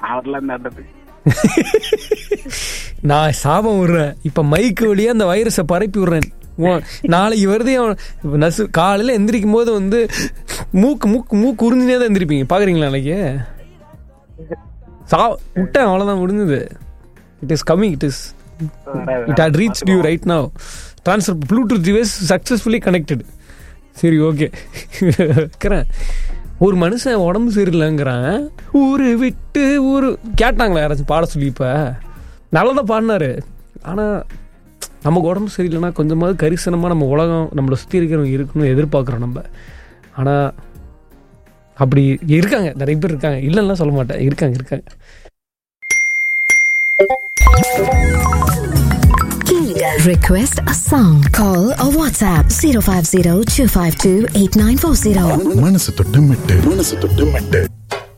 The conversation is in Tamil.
அவர்லாம் நடந்தது நான் சாபம் விடுறேன் இப்ப மைக்கு வழியா அந்த வைரஸை பரப்பி விடுறேன் உன் நாளைக்கு வருது அவன் இப்ப நசு காலையில எந்திரிக்கும் போது வந்து மூக்கு மூக்கு மூக்கு உறிஞ்சினே தான் எந்திரிப்பீங்க பாக்குறீங்களா நாளைக்கு சா விட்டேன் அவ்வளவுதான் முடிஞ்சது it is coming it is it had reach you right now transfer Bluetooth device successfully connected சரி ஓகே வைக்கிறேன் ஒரு மனுஷன் உடம்பு சரியில்லைங்கிறான் ஊரு விட்டு ஊரு கேட்டாங்களா யாராச்சும் பாட சொல்லி இப்போ நல்லா தான் பாடினாரு ஆனால் நமக்கு உடம்பு சரியில்லைன்னா கொஞ்சமாவது கரிசனமாக நம்ம உலகம் நம்மளை சுற்றி இருக்கிறவங்க இருக்கணும்னு எதிர்பார்க்குறோம் நம்ம ஆனால் அப்படி இருக்காங்க நிறைய பேர் இருக்காங்க இல்லைன்னா சொல்ல மாட்டேன் இருக்காங்க இருக்காங்க Request a song. Call or WhatsApp 050 252 8940. மனசு தொட்டு மெட்டு மனசு தொட்டு மெட்டு